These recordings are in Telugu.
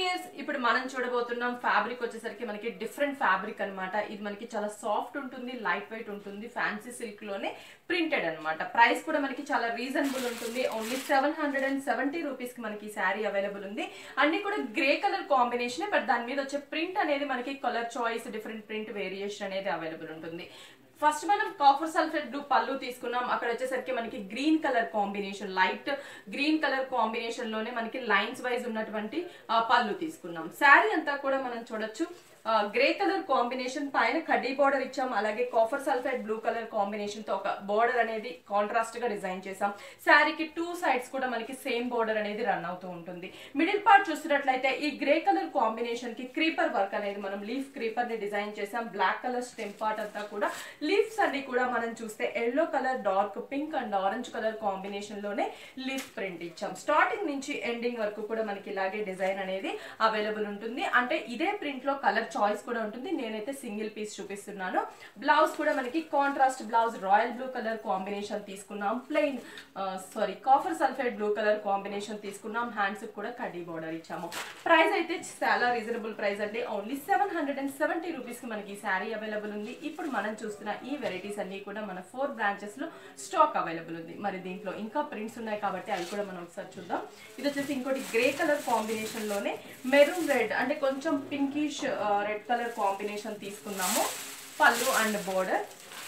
ఇయర్స్ ఇప్పుడు మనం చూడబోతున్నాం ఫ్యాబ్రిక్ వచ్చేసరికి మనకి డిఫరెంట్ ఫ్యాబ్రిక్ అన్నమాట ఇది మనకి చాలా సాఫ్ట్ ఉంటుంది లైట్ వెయిట్ ఉంటుంది ఫ్యాన్సీ సిల్క్ లోనే ప్రింటెడ్ అన్నమాట ప్రైస్ కూడా మనకి చాలా రీజనబుల్ ఉంటుంది only seven hundred and seventy rupees కి మనకి శారీ అవైలబుల్ ఉంది అన్ని కూడా గ్రే కలర్ కాంబినేషన్ బట్ దాని మీద వచ్చే ప్రింట్ అనేది మనకి colour choice different print variation అనేది అవైలబుల్ ఉంటుంది ఫస్ట్ మనం కాఫర్ సల్ఫేట్ బ్లూ పళ్ళు తీసుకున్నాం అక్కడ వచ్చేసరికి మనకి green colour combination light green colour combination లోనే మనకి లైన్స్ వైజ్ ఉన్నటువంటి ఆ, పళ్ళు తీసుకున్నాం శారీ అంతా కూడా మనం చూడొచ్చు గ్రే కలర్ కాంబినేషన్ పైన కడ్డీ బార్డర్ ఇచ్చాం అలాగే copper sulphide blue colour combination తో ఒక బార్డర్ అనేది కాంట్రాస్ట్ గా డిజైన్ చేసాం శారీకి టూ సైడ్స్ కూడా మనకి సేమ్ బార్డర్ అనేది రన్ అవుతూ ఉంటుంది మిడిల్ పార్ట్ చూస్తున్నట్లయితే ఈ గ్రే కలర్ కాంబినేషన్ కి క్రీపర్ వర్క్ అనేది మనం లీఫ్ క్రీపర్ ని డిజైన్ చేసాం బ్లాక్ కలర్ స్టెమ్ పార్ట్ అంతా కూడా లీవ్స్ అన్ని కూడా మనం చూస్తే yellow colour dark pink and orange colour combination లోనే లీఫ్ ప్రింట్ ఇచ్చాం స్టార్టింగ్ నుంచి ఎండింగ్ వరకు కూడా మనకి ఇలాగే డిజైన్ అనేది అవైలబుల్ ఉంటుంది అంటే ఇదే ప్రింట్ లో కలర్ చాయిస్ కూడా ఉంటుంది నేనైతే సింగిల్ పీస్ చూపిస్తున్నాను బ్లౌజ్ కూడా మనకి contrast blouse royal blue colour combination తీసుకున్నాం plain sari copper sulphide blue colour combination తీసుకున్నాం హ్యాండ్స్ కూడా కడ్డీ బార్డర్ ఇచ్చాము ప్రైస్ అయితే చాలా రీజనబుల్ ప్రైస్ అండి only seven hundred and seventy rupees కి మనకి శారీ అవైలబుల్ ఉంది ఇప్పుడు మనం చూస్తున్న ఈ వెరైటీస్ అన్ని కూడా మన ఫోర్ బ్రాంచెస్ లో స్టాక్ అవైలబుల్ ఉంది మరి దీంట్లో ఇంకా ప్రింట్స్ ఉన్నాయి కాబట్టి అవి కూడా మనం ఒకసారి చూద్దాం ఇది వచ్చేసి ఇంకోటి గ్రే కలర్ కాంబినేషన్ లోనే మెరూన్ రెడ్ అంటే కొంచెం పింకిష్ రెడ్ కలర్ కాంబినేషన్ తీసుకున్నాము పళ్ళు అండ్ బోర్డర్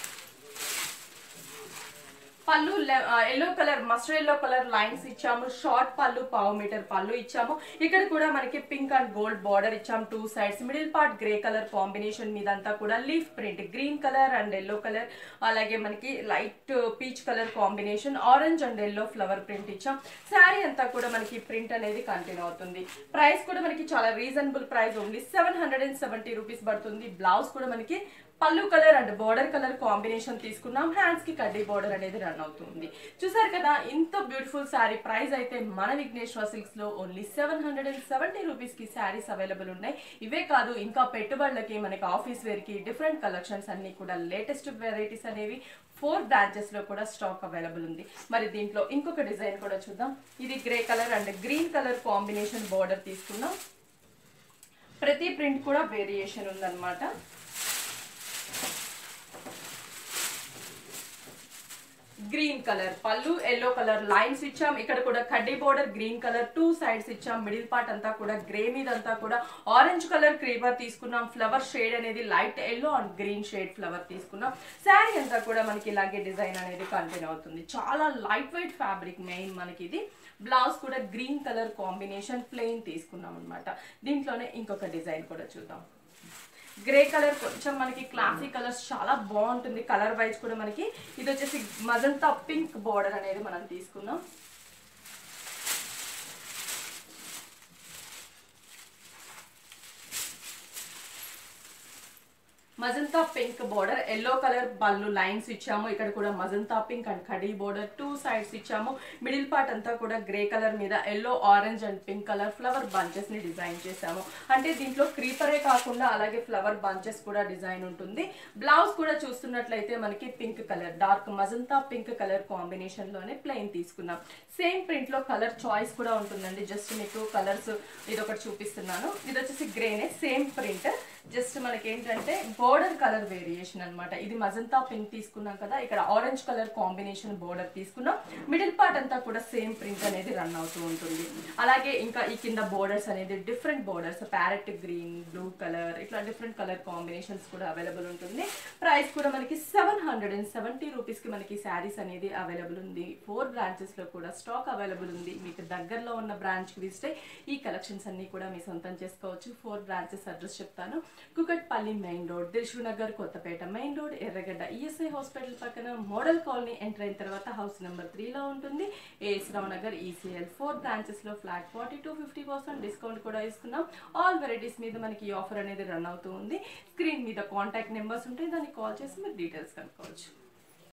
పళ్ళు yellow colour mustard yellow colour lines ఇచ్చాము షార్ట్ పళ్ళు పావు మీటర్ పళ్ళు ఇచ్చాము ఇక్కడ కూడా మనకి పింక్ అండ్ గోల్డ్ బార్డర్ ఇచ్చాము two sides middle part grey colour combination మీదంతా కూడా leaf print green colour and yellow colour అలాగే మనకి light peach colour combination orange and yellow flower print ఇచ్చాం శారీ అంతా కూడా మనకి ప్రింట్ అనేది కంటిన్యూ అవుతుంది ప్రైస్ కూడా మనకి చాలా reasonable price only seven hundred and seventy rupees పడుతుంది బ్లౌజ్ కూడా మనకి పళ్ళు colour and border colour combination తీసుకున్నాం హ్యాండ్స్ కి కడ్డీ బార్డర్ అనేది రన్ అవుతుంది చూసారు కదా ఇంత బ్యూటిఫుల్ శారీ ప్రైస్ అయితే మన విఘ్నేశ్వర సిల్క్స్ లో only seven hundred and seventy rupees కి శారీస్ అవైలబుల్ ఉన్నాయి ఇవే కాదు ఇంకా పెట్టుబడులకి మనకి ఆఫీస్ వేర్ కి డిఫరెంట్ కలెక్షన్స్ అన్ని కూడా లేటెస్ట్ వెరైటీస్ అనేవి ఫోర్ బ్రాంచెస్ లో కూడా స్టాక్ అవైలబుల్ ఉంది మరి దీంట్లో ఇంకొక డిజైన్ కూడా చూద్దాం ఇది grey colour and green colour combination border తీసుకున్నాం ప్రతి ప్రింట్ కూడా వేరియేషన్ ఉందన్నమాట గ్రీన్ కలర్ పళ్ళు ఎల్లో కలర్ లైన్స్ ఇచ్చాం ఇక్కడ కూడా కడ్డీ border green colour two sides ఇచ్చాం మిడిల్ పార్ట్ అంతా కూడా గ్రే మీద అంతా కూడా ఆరెంజ్ కలర్ క్రీపర్ తీసుకున్నాం ఫ్లవర్ షేడ్ అనేది light yellow and green shade flower తీసుకున్నాం శారీ అంతా కూడా మనకి ఇలాగే డిజైన్ అనేది కంటిన్యూ అవుతుంది చాలా లైట్ వెయిట్ ఫ్యాబ్రిక్ మెయిన్ మనకి ఇది బ్లౌజ్ కూడా గ్రీన్ కలర్ కాంబినేషన్ ప్లెయిన్ తీసుకున్నాం అనమాట దీంట్లోనే ఇంకొక డిజైన్ కూడా చూద్దాం గ్రే కలర్ కొంచెం మనకి క్లాసిక్ కలర్స్ చాలా బాగుంటుంది కలర్ వైజ్ కూడా మనకి ఇది వచ్చేసి మజంతా పింక్ బార్డర్ అనేది మనం తీసుకుందాం magenta pink border yellow colour పళ్ళు లైన్స్ ఇచ్చాము ఇక్కడ కూడా మజంతా పింక్ అండ్ కడీ బార్డర్ టూ సైడ్స్ ఇచ్చాము మిడిల్ పార్ట్ అంతా కూడా గ్రే కలర్ మీద yellow orange and pink colour flower bunches ని డిజైన్ చేసాము అంటే దీంట్లో క్రీపరే కాకుండా అలాగే ఫ్లవర్ బంచెస్ కూడా డిజైన్ ఉంటుంది బ్లౌజ్ కూడా చూస్తున్నట్లయితే మనకి pink colour dark magenta pink colour combination లోనే ప్లెయిన్ తీసుకున్నాం సేమ్ ప్రింట్ లో కలర్ చాయిస్ కూడా ఉంటుందండి జస్ట్ మీకు కలర్స్ ఇది ఒకటి చూపిస్తున్నాను ఇది వచ్చేసి గ్రేనే సేమ్ ప్రింట్ జస్ట్ మనకి ఏంటంటే బోర్డర్ కలర్ వేరియేషన్ అన్నమాట ఇది మజంతా పింక్ తీసుకున్నాం కదా ఇక్కడ ఆరెంజ్ కలర్ కాంబినేషన్ బోర్డర్ తీసుకున్నాం మిడిల్ పార్ట్ అంతా కూడా సేమ్ ప్రింట్ అనేది రన్ అవుతూ ఉంటుంది అలాగే ఇంకా ఈ కింద బోర్డర్స్ అనేది different borders parrot green blue colour ఇట్లా డిఫరెంట్ కలర్ కాంబినేషన్స్ కూడా అవైలబుల్ ఉంటుంది ప్రైస్ కూడా మనకి seven hundred and seventy rupees కి మనకి శారీస్ అనేది అవైలబుల్ ఉంది ఫోర్ బ్రాంచెస్ లో కూడా స్టాక్ అవైలబుల్ ఉంది మీకు దగ్గరలో ఉన్న బ్రాంచ్ కి విజిట్ అయ్యి ఈ కలెక్షన్స్ అన్ని కూడా మీ సొంతం చేసుకోవచ్చు ఫోర్ బ్రాంచెస్ అడ్రస్ చెప్తాను Kukatpally main road Dilsukhnagar Kothapet main road Erragadda ESI hospital పక్కన మోడల్ కాలనీ ఎంటర్ అయిన తర్వాత హౌస్ నెంబర్ త్రీలో ఉంటుంది A S Rao Nagar ECIL four branches లో flat forty to fifty percent discount కూడా ఇస్తున్నాం ఆల్ వెరైటీస్ మీద మనకి ఈ ఆఫర్ అనేది రన్ అవుతూ ఉంది స్క్రీన్ మీద కాంటాక్ట్ నెంబర్స్ ఉంటాయి దాన్ని కాల్ చేసి మీరు డీటెయిల్స్ కనుక్కోవచ్చు